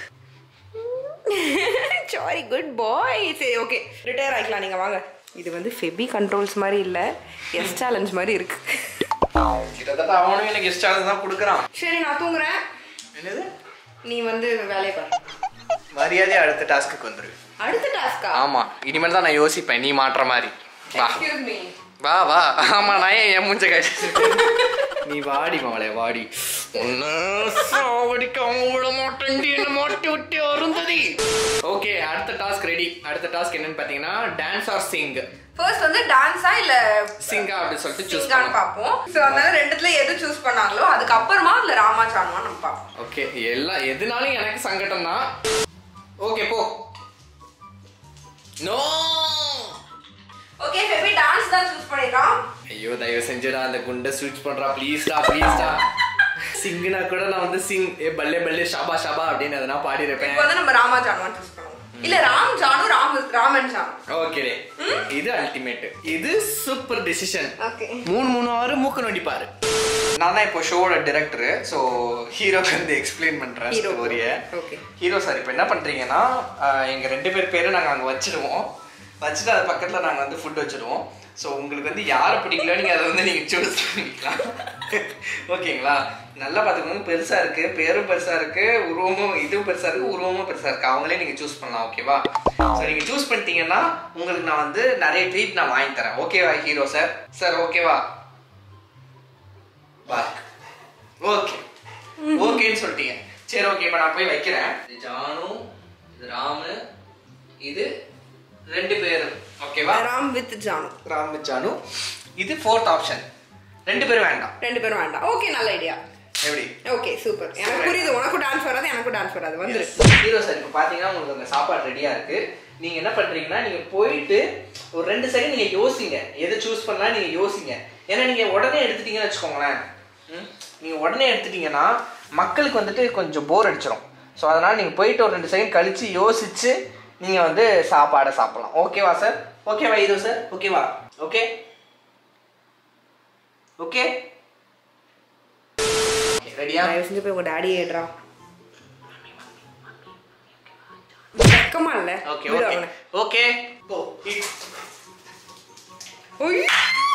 சாரி குட் பாய் சரி ஓகே ரிட்டையர் ஆகிக்கலாம் நீங்கள் வாங்க இது வந்து ஃபெபி கண்ட்ரோல்ஸ் மாதிரி இல்லை எஸ் சேலஞ்ச் மாதிரி இருக்கு கிட்டத்தட்ட அவனும் எனக்கு இஷ்டம் தான் கொடுக்குறான் சரி நான் தூங்குறேன் என்னது நீ வந்து வேலையை பாரு மரியாதையா அடுத்த டாஸ்க்கு வந்துரு அடுத்த டாஸ்கா ஆமா இனிமேல் தான் நான் யோசிப்பேன் நீ மாற்ற மாதிரி வா எக்ஸ்கியூஸ் மீ வா வா ஆமா நான் ஏன் என் மூஞ்ச காய்ச்சி நீ வாடி மாவளே வாடி உன்னை சாவடிக்காம விட மாட்டேன்டி என்ன மாட்டி விட்டு அருந்ததி ஓகே அடுத்த டாஸ்க் ரெடி அடுத்த டாஸ்க் என்னன்னு பாத்தீங்கன்னா டான்ஸ் ஆர் சிங் ஃபர்ஸ்ட் வந்து டான்ஸா இல்ல சிங்கா அப்படின்னு சொல்லிட்டு சூஸ் சிங்கான்னு பண்ணலாம் பார்ப்போம் ஸோ அதனால ரெண்டுத்துல எது சூஸ் பண்ணாங்களோ அதுக்கப்புறமா இல்ல ராமா சானுமா நம்ம பார்ப்போம் ஓகே எல்லாம் எதுனாலும் எனக்கு சங்கடம் தான் ஓகே போ நோ ஓகே ஃபெபி டான்ஸ் தான் சூஸ் பண்ணிருக்கான் ஐயோ தயவு செஞ்சுடா அந்த குண்டை ஸ்விட்ச் பண்றா ப்ளீஸ்டா ப்ளீஸ்டா சிங்குனா கூட நான் வந்து சிங் ஏ பல்லே பல்லே ஷாபா ஷாபா அப்படின்னு எதனா பாடி இருப்பேன் இப்போ வந்து நம்ம ராமா ஜானுவான் சூஸ் பண்ணுவோம் இல்ல ராம் ஜானு ராம் ராமன் ஜானு ஓகே இது அல்டிமேட் இது சூப்பர் டிசிஷன் ஓகே மூணு மூணு ஆறு மூக்கு நோண்டிப்பாரு நான் தான் இப்போ ஷோவோட டிரெக்டர் ஸோ ஹீரோக்கு வந்து எக்ஸ்பிளைன் பண்றேன் Hero. ஸ்டோரியை ஓகே ஹீரோ சார் இப்போ என்ன பண்றீங்கன்னா ஆஹ், எங்க ரெண்டு பேர் பேரும் நாங்கள் அங்கே வச்சிருவோம் வச்சுட்டு அது பக்கத்தில் நாங்கள் வந்து ஃபுட் வச்சிருவோம் ஸோ உங்களுக்கு வந்து யாரை பிடிக்கல நீங்கள் அதை வந்து நீங்கள் சூஸ் பண்ணிக்கலாம் ஓகேங்களா நல்லா பார்த்துக்கோங்க பெருசாக இருக்கு பேரும் பெருசாக இருக்கு உருவமும் இதுவும் பெருசாக இருக்கு உருவமும் பெருசாக இருக்கு அவங்களே நீங்கள் சூஸ் பண்ணலாம் ஓகேவா ஸோ நீங்கள் சூஸ் பண்ணிட்டீங்கன்னா உங்களுக்கு நான் வந்து நிறைய ட்ரீட் நான் வாங்கி தரேன் ஓகேவா ஹீரோ சார் சார் ஓகேவா பாய் ஓகே ஓகேன்னு சொல்லிட்டீங்க சரி ஓகே இப்போ நான் போய் வைக்கிறேன் இது ஜானு இது ராமு இது ரெண்டு பேரும் ஓகேவா ராம் வித் ஜானு ராம் ஜானு இது ஃபோர்த் ஆப்ஷன் ரெண்டு பேரும் வேண்டாம் ரெண்டு பேரும் வேண்டாம் ஓகே நல்ல ஐடியா எப்படி ஓகே சூப்பர் எனக்கு புரியுது உனக்கும் டான்ஸ் வராது எனக்கும் டான்ஸ் வராது வந்துரு ஹீரோ சார் இப்போ பார்த்தீங்கன்னா உங்களுக்கு அந்த சாப்பாடு ரெடியாக இருக்கு நீங்கள் என்ன பண்ணுறீங்கன்னா நீங்கள் போயிட்டு ஒரு ரெண்டு செகண்ட் நீங்கள் யோசிங்க எதை சூஸ் பண்ணலாம் நீங்கள் யோசிங்க ஏன்னா நீங்கள் உடனே எடுத்துட்டீங்கன்னு வச்சுக்கோங்களேன் ம்? நீங்க உடனே எடுத்துட்டீங்கன்னா மக்களுக்கு வந்துட்டு கொஞ்சம் போர் அடிச்சிடும் ஸோ அதனால் நீங்கள் போயிட்டு ஒரு ரெண்டு செகண்ட் கழிச்சு யோசிச்சு நீங்கள் வந்து சாப்பாடை சாப்பிடலாம் ஓகேவா சார் ஓகேவா ஹீரோ சார் ஓகேவா ஓகே ஓகே ரெடியா தயவு செஞ்சு போய் உங்க டாடி ஏடுறா வெக்கமா இல்ல ஓகே விடு ஓகே அவனை. ஓகே போ eat. உய்.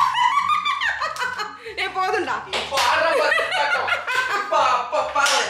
ஏய் போதும்டா இப்போ ஆடுற பாரு, பாத்தோம். இப்போ, அப்போ பாரு.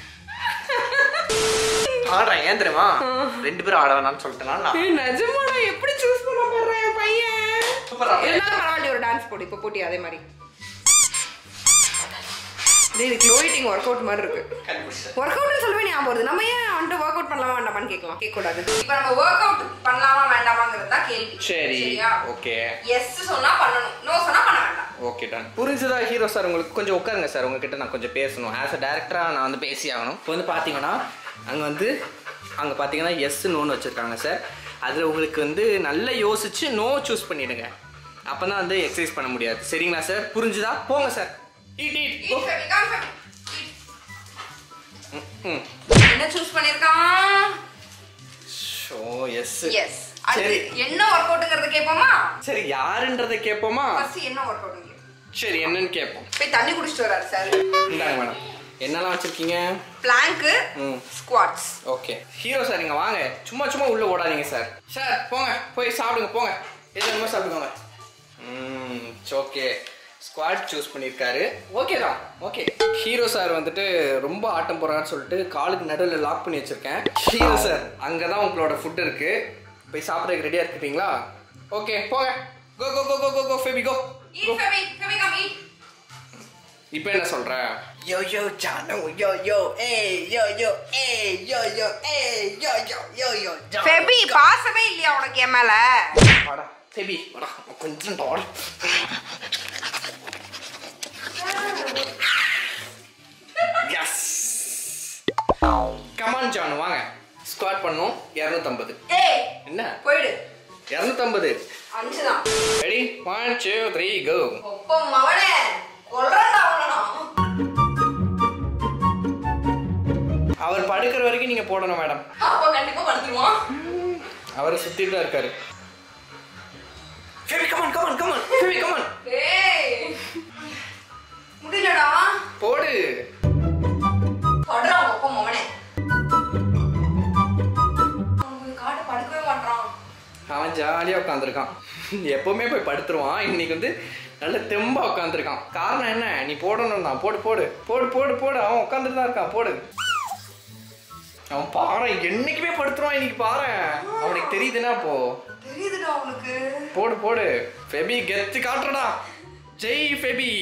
ஆடுறேன் ஏன் தெரியுமா ரெண்டு பேரும் ஆட வேணாம்னு சொல்லிட்டேனா நான் ஏய், நிஜமாடா எப்படி சூஸ் பண்ண போறேன் என் பையன் சூப்பரா இருந்தாலும் பரவாயில்ல ஒரு டான்ஸ் போடு இப்போ போட்டி அதே மாதிரி இது க்ளோயிட்டிங் ஒர்க் அவுட் மாதிரி இருக்கு ஒர்க் அவுட்னு சொல்லவே ஞாபகம் வருது நம்ம ஏன் வந்துட்டு ஒர்க் அவுட் பண்ணலாமா வேண்டாமான்னு கேட்கலாம் கேட்கக்கூடாது இப்போ நம்ம ஒர்க் அவுட் பண்ணலாமா வேண்டாமாங்கிறது தான் கேள்வி சரி சரியா ஓகே எஸ் சொன்னா பண்ணணும் நோ சொன்னா பண்ண வேண்டாம் ஓகே டன் புரிஞ்சுதா ஹீரோ சார் உங்களுக்கு கொஞ்சம் உட்காருங்க சார் உங்ககிட்ட நான் கொஞ்சம் பேசணும் ஆஸ் அ டேரக்டராக நான் வந்து பேசி ஆகணும் இப்போ வந்து பார்த்தீங்கன்னா அங்கே வந்து அங்கே பார்த்தீங்கன்னா எஸ் நோன்னு வச்சுருக்காங்க சார் அதில் உங்களுக்கு வந்து நல்லா யோசிச்சு நோ சூஸ் பண்ணிடுங்க அப்போ தான் வந்து எக்ஸசைஸ் பண்ண முடியாது சரிங்களா சார் புரிஞ்சுதா போங்க சார் ஈட் ஈட் போ. Eat, Femi, come, Femi. Eat. ம், ம் என்ன சூஸ் பண்ணிருக்கான் ஷோ எஸ் எஸ் அடுத்து சரி என்ன ஒர்க் அவுட்ங்கிறத கேட்போமா சரி யாருன்றதை கேட்போமா ஃபர்ஸ்ட் என்ன ஒர்க் அவுட் சரி என்னன்னு கேட்போம் போய் தண்ணி குடிச்சிட்டு வராரு சார் இந்தாங்க மேடம் என்னெல்லாம் வச்சுருக்கீங்க பிளாங்க் ம் ஸ்குவாட்ஸ் ஓகே ஹீரோ சார் இங்க வாங்க சும்மா சும்மா உள்ள ஓடாதீங்க சார் சார் போங்க போய் சாப்பிடுங்க போங்க எது வேணுமோ சாப்பிடுங்க ம் ஓகே ஸ்குவாட் சூஸ் பண்ணியிருக்காரு ஓகே தான் ஓகே ஹீரோ சார் வந்துட்டு ரொம்ப ஆட்டம் போறான்னு சொல்லிட்டு காலுக்கு நடுவில் லாக் பண்ணி வச்சிருக்கேன் ஹீரோ சார் அங்கே தான் உங்களோட ஃபுட் இருக்கு போய் சாப்பிட்றதுக்கு ரெடியாக இருக்கீங்களா ஓகே போங்க go go go go go go Febby go eat Femi Femi come eat இப்போ என்ன சொல்ற யோ யோ ஜானு யோ யோ ஏ யோ யோ ஏ யோ யோ ஏ யோ யோ யோ யோ ஃபெபி பாசமே இல்லையா உனக்கு என் மேல வாடா பேபி வாடா கொஞ்சம் டால் எஸ் கமான் ஜானு வாங்க ஸ்குவாட் பண்ணும் இரநூத்தம்பது ஏய் என்ன போயிடு இரநூத்தம்பது அஞ்சு தான் ready one two three go ஒப்ப மவனே கொல்றடா அவன அவர் படுக்கிற வரைக்கும் நீங்க போடணும் மேடம் அப்ப கண்டிப்பா படுத்துருவான் அவர் சுத்திட்டு தான் இருக்காரு Febby come on come on come on Febby come on டேய் முடியலடா போடு படுறான் ஒப்ப மவனே அவனுக்கு காட்ட படுக்கவே மாட்டான் அவன் ஜாலியாக உட்காந்துருக்கான் எப்பவுமே போய் படுத்துருவான் இன்னைக்கு வந்து நல்ல தெம்பா உட்காந்துருக்கான் காரணம் என்ன நீ போடணும் தான் போடு போடு போடு போடு போடு அவன் உட்காந்துட்டு தான் இருக்கான் போடு அவன் பாரு என்னைக்குமே படுத்துருவான் இன்னைக்கு பாரு அவனுக்கு தெரியுதுன்னா போ தெரியுதுடா அவனுக்கு போடு போடு ஃபெபி கெத்து காட்டுறடா ஜெய் ஃபெபி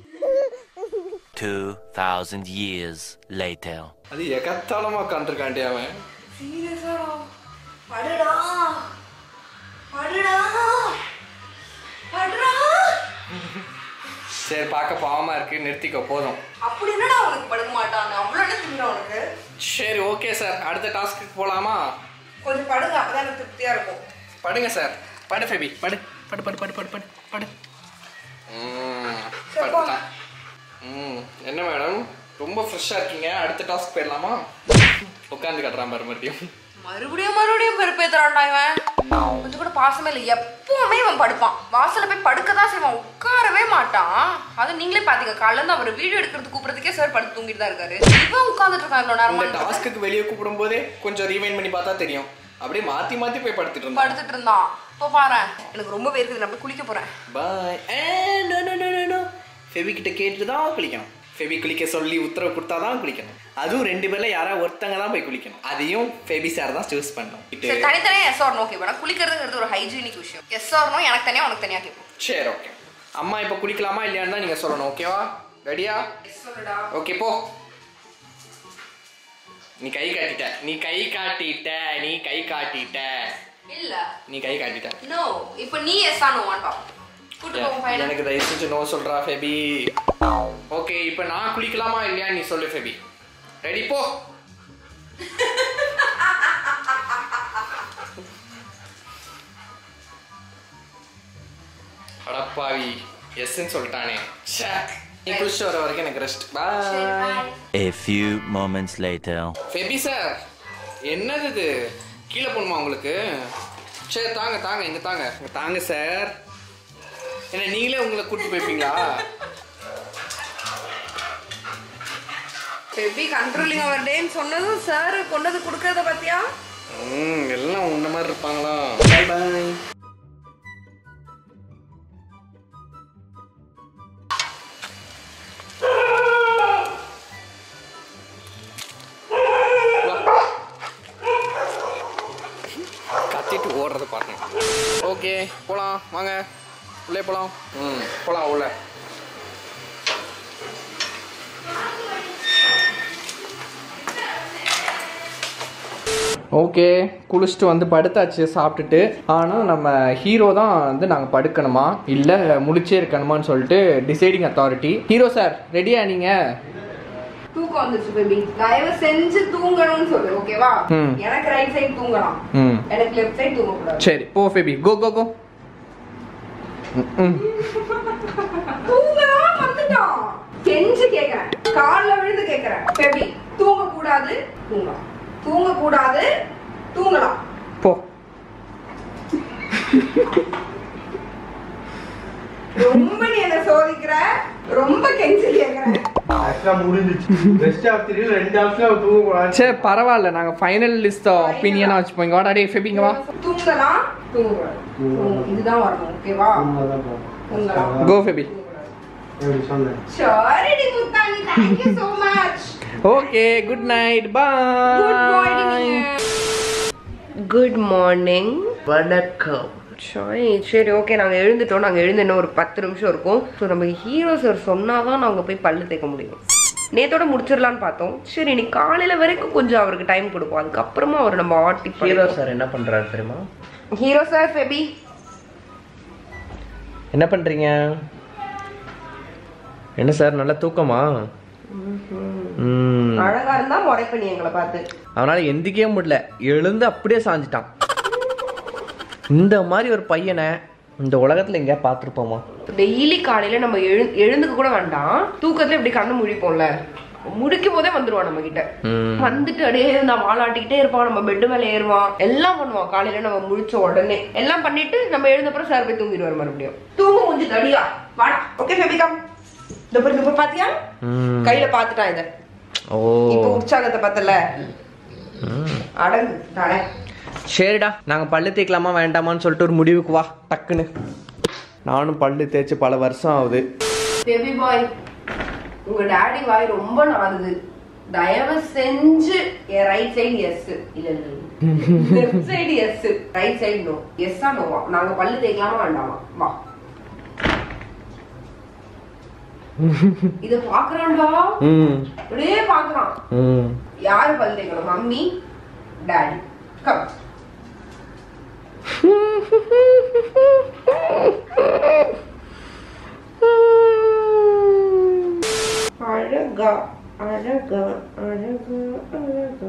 2,000 years later. அது எகத்தாளமா உட்காந்துருக்காண்டி அவன் சீரியஸாடா படுடா படுடா படுடா சரி பார்க்க பாவமா இருக்கு நிறுத்திக்கோ போதும் அப்படி என்னடா அவனுக்கு படுக்க மாட்டான் அவ்வளோ என்ன திமிரா அவனுக்கு சரி ஓகே சார் அடுத்த டாஸ்க்கு போலாமா கொஞ்சம் படுங்க அப்பதான் எனக்கு திருப்தியா இருக்கும் படுங்க சார் படு ஃபெபி படு படு படு படு படு படு படு ம், சரி, படுத்துட்டான். ம் என்ன மேடம் ரொம்ப ஃப்ரெஷ்ஷாக இருக்கீங்க அடுத்த டாஸ்க் போயிடலாமா உட்காந்து கட்டுறான் பாரு மறுபடியும் மறுபடியும் மறுபடியும் பெருப்பேத்துறான்டா இவன் கொஞ்சம் கூட பாசமே இல்லை எப்பவுமே இவன் படுப்பான் வாசல்ல போய் படுக்க தான் செய்வான் உட்காரவே மாட்டான் அது நீங்களே பாத்தீங்க காலைல இருந்து அவர் வீடியோ எடுக்கிறது கூப்பிடுறதுக்கே சார் படுத்து தூங்கிட்டு தான் இருக்காரு இவன் உட்காந்துட்டு இருக்கான் இவ்வளவு இந்த நேரமா டாஸ்க்கு வெளியே கூப்பிடும் போதே கொஞ்சம் ரீவைண்ட் பண்ணி பார்த்தா தெரியும் அப்படியே மாற்றி மாற்றி போய் படுத்துட்டு இருந்தான் படுத்துட்டு இருந்தான் இப்போ பாரு எனக்கு ரொம்ப வேர்க்குது நான் போய் குளிக்க போறேன் bye no no no no Febby கிட்ட கேட்டு தான் குளிக்கணும் ஃபெபி குளிக்க சொல்லி உத்தரவு கொடுத்தா தான் குளிக்கணும் அதுவும் ரெண்டு பேர்ல யாராவது ஒருத்தங்க தான் போய் குளிக்கணும் அதையும் ஃபெபி சார் தான் சூஸ் பண்ணணும் சரி தனித்தனியா எஸ் ஆர் நோ கேட்பேன் குளிக்கிறதுங்கிறது ஒரு ஹைஜீனிக் விஷயம் எஸ் ஆர் நோ எனக்கு தனியா உனக்கு தனியா கேட்போம் சரி ஓகே அம்மா இப்போ குளிக்கலாமா இல்லையான்னு தான் நீங்கள் சொல்லணும் ஓகேவா ரெடியா சொல்லுடா ஓகே போ நீ கை காட்டிட்ட நீ கை காட்டிட்ட நீ கை காட்டிட்ட இல்ல நீ கை காட்டிட்ட நோ இப்போ நீ எஸ் ஆர் நோவான்னு பாப்போம் கூட்டு போவோம் ஃபைனல் எனக்கு தயவு செஞ்சு நோ சொல்றா ஃபெபி ஓகே இப்போ நான் குளிக்கலாமா இல்லையா நீ சொல்லு ஃபெபி ரெடி போ அடப்பாவி எஸ்ன்னு சொல்லிட்டானே ச்சே. நீ குளிச்சுட்டு வர வரைக்கும் எனக்கு rest bye A few moments later. Febby sir என்னது இது கீழே போகணுமா உங்களுக்கு சரி தாங்க தாங்க இங்க தாங்க இங்க தாங்க சார் என்ன நீங்களே உங்களை கூட்டி போய்ப்பீங்களா பேபி கண்ட்ரோலிங் அவர் டேன்னு சொன்னதும் சார் கொண்டு வந்து கொடுக்கறத பத்தியா ம் எல்லாம் உன்ன மாதிரி இருப்பாங்களா பாய் பாய் கத்திட்டு ஓடுறத பாருங்க ஓகே போலாம் வாங்க உள்ளே போலாம் ம் போலாம் உள்ள ஓகே குளிச்சுட்டு வந்து படுத்தாச்சு சாப்பிட்டுட்டு ஆனால் நம்ம ஹீரோ தான் வந்து நாங்கள் படுக்கணுமா இல்லை முழிச்சே இருக்கணுமான்னு சொல்லிட்டு டிசைடிங் அத்தாரிட்டி ஹீரோ சார் ரெடியா நீங்கள் தூக்கம் வந்துச்சு பேபி தயவு செஞ்சு தூங்கணும்னு சொல்லு ஓகேவா ம். எனக்கு ரைட் சைடு தூங்கலாம் ம் எனக்கு லெஃப்ட் சைடு தூங்க கூடாது சரி போ ஃபேபி கோ கோ கோ ம் தூங்கலாம் வந்துட்டான் கெஞ்சு கேக்குறேன் கால்ல விழுந்து கேக்குறேன் பேபி தூங்க கூடாது தூங்கலாம் தூங்க கூடாது தூங்கலாம் போ ரொம்ப நீ என்ன சோதிக்கிற ரொம்ப கெஞ்சு கேக்குற ஆக்சுவலா முடிஞ்சிச்சு பெஸ்ட் ஆஃப் த்ரீ ரெண்டு ஆப்ஷன் தூங்க கூடாது சரி பரவாயில்ல நாங்கள் ஃபைனல் லிஸ்ட் ஒப்பீனியனாக வச்சுப்போம் இங்கே வாடா டே ஃபேபி இங்கே வா தூங்கலாம் தூங்கக்கூடாது தூங்க- இதுதான் வரணும் ஓகேவா தூங்கலாம் கோ ஃபேபி எப்படி சொன்னேன் சரிடி முத்தானி thank you so much okay good night good bye morning good morning வணக்கம் சாய் சரி ஓகே நாங்கள் எழுந்துட்டோம் நாங்கள் எழுந்து இன்னும் ஒரு பத்து நிமிஷம் இருக்கும் ஸோ நம்ம ஹீரோ சார் சொன்னாதான் நாங்கள் போய் பல்லு தேய்க்க முடியும் நேத்தோட முடிச்சிடலான்னு பார்த்தோம் சரி இன்னைக்கு காலையில வரைக்கும் கொஞ்சம் அவருக்கு டைம் கொடுப்போம் அதுக்கப்புறமா அவர் நம்ம ஆட்டி ஹீரோ சார் என்ன பண்ணுறாரு தெரியுமா ஹீரோ சார் ஃபெபி என்ன பண்ணுறீங்க என்ன சார் நல்ல தூக்கமா ம் அழகா இருந்தா முறைப்பண்ணி எங்களை பார்த்து அவனால எந்திக்கவே முடியல எழுந்து அப்படியே சாஞ்சிட்டான் இந்த மாதிரி ஒரு பையனை இந்த உலகத்துல எங்கேயா பார்த்துருப்போமா டெய்லி காலையில நம்ம எழு எழுந்துக்க கூட வேண்டாம் தூக்கத்துல இப்படி கண்ணு முழிப்போம்ல முடிக்கும் போதே வந்துருவான் நம்ம கிட்ட ம். வந்துட்டு அப்படியே நான் வாழாட்டிக்கிட்டே இருப்பான் நம்ம பெட்டு மேல ஏறுவான் எல்லாம் பண்ணுவான் காலையில நம்ம முழிச்ச உடனே எல்லாம் பண்ணிட்டு நம்ம எழுந்தப்புறம் சார் போய் தூங்கிடுவார் மறுபடியும் தூங்க முடிஞ்சு தடியா வாடா ஓகே ஃபெபிகம் இந்த பாரு இந்த பாரு பாத்தியா ம். கையில பாத்துட்டான் இத ஓ இப்ப உற்சாகத்தை பார்த்தல அடங்கு தலை சரிடா நாங்க பல்லு தேய்க்கலாமா வேண்டாமான்னு சொல்லிட்டு ஒரு முடிவுக்கு வா டக்குன்னு நானும் பல்லு தேய்ச்சி பல வருஷம் ஆகுது பேபி பாய் உங்க டாடி வாய் ரொம்ப நாளுது தயவு செஞ்சு என் ரைட் சைடு எஸ் இல்ல இல்ல left side yes right side no எஸ்ஸா நோவா நாங்க பல்லு தேய்க்கலாமா வேண்டாமா வா இத பாக்குறான்டா ம் அப்படியே பாக்குறான் ம் யாரு பல்லு தேய்க்கணும் மம்மி டாடி கம் அழகா அழகா அழகா அழகா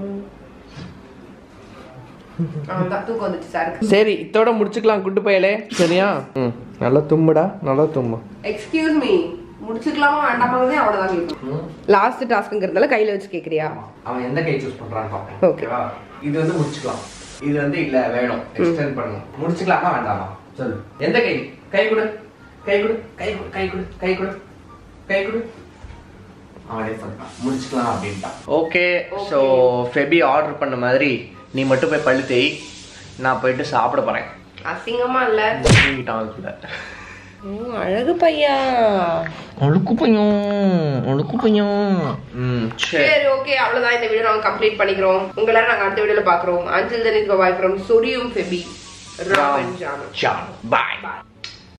அவன்தான் தூக்கம் வந்துச்சு சாருக்கு சரி இத்தோட முடிச்சுக்கலாம் குண்டு பயலே சரியா ம் நல்லா தும்முடா நல்லா தும்மு எக்ஸ்கியூஸ் மீ முடிச்சுக்கலாமா வேண்டாமாங்கிறதே அவ்வளவுதான் கேட்கும் லாஸ்ட் டாஸ்க்குங்கிறதால கையில வச்சு கேக்குறியா அவன் எந்த கை சூஸ் பண்றான்னு பார்ப்போம் Okay. ஓகேவா இது வந்து முடிச்சுக்கலாம் இது வந்து இல்ல வேணும் எக்ஸ்டெண்ட் பண்ணணும் முடிச்சுக்கலாமா வேண்டாமா சொல்லு எந்த கை கை கொடு கை கொடு கை கொடு கை கொடு கை கொடு கை கொடு அவனே சொல்றான் முடிச்சுக்கலாம் அப்படின்ட்டான் ஓகே ஸோ ஃபெபி ஆர்டர் பண்ண மாதிரி நீ மட்டும் போய் பள்ளி தேய் நான் போயிட்டு சாப்பிட போறேன் அசிங்கமா இல்ல தூங்கிட்டான் அதுக்குள்ள அழகு பையா அழுக்கு பையன் அழுக்கு பையன் ம் சரி சரி ஓகே அவ்வளவுதான் இந்த வீடியோ நாங்க கம்ப்ளீட் பண்ணிக்கிறோம் உங்களை நாங்க அடுத்த வீடியோல பாக்குறோம் அஞ்சில் தனித் பாய் ஃப்ரம் சொரியும் ஃபெபி ராமன் ஜானு Ciao. Bye.